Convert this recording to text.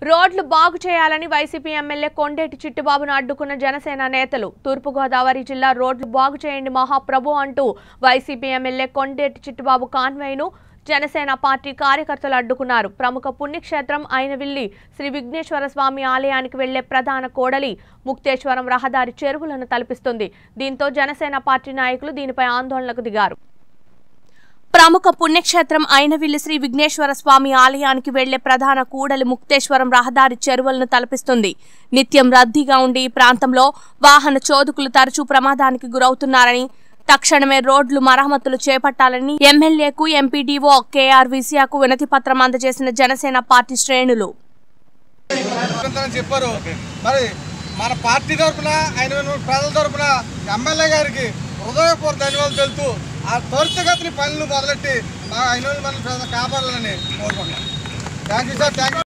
రోడ్లు బాగు చేయాలని వైసీపీ ఎమ్మెల్యే కొండేటి చిట్టుబాబును అడ్డుకున్న జనసేన నేతలు తూర్పుగోదావరి జిల్లా రోడ్లు బాగు చేయండి మహాప్రభు అంటూ వైసీపీ ఎమ్మెల్యే కొండేటి చిట్టుబాబు కాన్వాయ్ను జనసేన పార్టీ కార్యకర్తలు అడ్డుకున్నారు ప్రముఖ పుణ్యక్షేత్రం అయినవిల్లి శ్రీ విఘ్నేశ్వర స్వామి ఆలయానికి వెళ్లే ప్రధాన కోడలి ముక్తేశ్వరం రహదారి చెరువులను తలపిస్తుంది దీంతో జనసేన పార్టీ నాయకులు దీనిపై ఆందోళనకు దిగారు ప్రముఖ పుణ్యక్షేత్రం అయినవిల్లి శ్రీ విఘ్నేశ్వర స్వామి ఆలయానికి వెళ్లే ప్రధాన కూడలి ముక్తేశ్వరం రహదారి చెరువులను తలపిస్తుంది నిత్యం రద్దీగా ఉండి ఈ ప్రాంతంలో వాహన చోదుకులు తరచూ ప్రమాదానికి గురవుతున్నారని తక్షణమే రోడ్లు మరమ్మతులు చేపట్టాలని ఎమ్మెల్యేకు ఎంపీడీఓ కేఆర్ విసియాకు వినతి పత్రం అందజేసిన జనసేన పార్టీ శ్రేణులు అని చెప్పారు మరి మన పార్టీ తరఫున ఆయన ప్రజల తరఫున ఎమ్మెల్యే గారికి హృదయపూర్వక ధన్యవాదాలు తెలుపుతూ ఆ త్వరితగతిని పనులు మొదలెట్టి మా ఆయన మన ప్రజలు కాపాడాలని కోరుకుంటున్నాం thank you sir thank you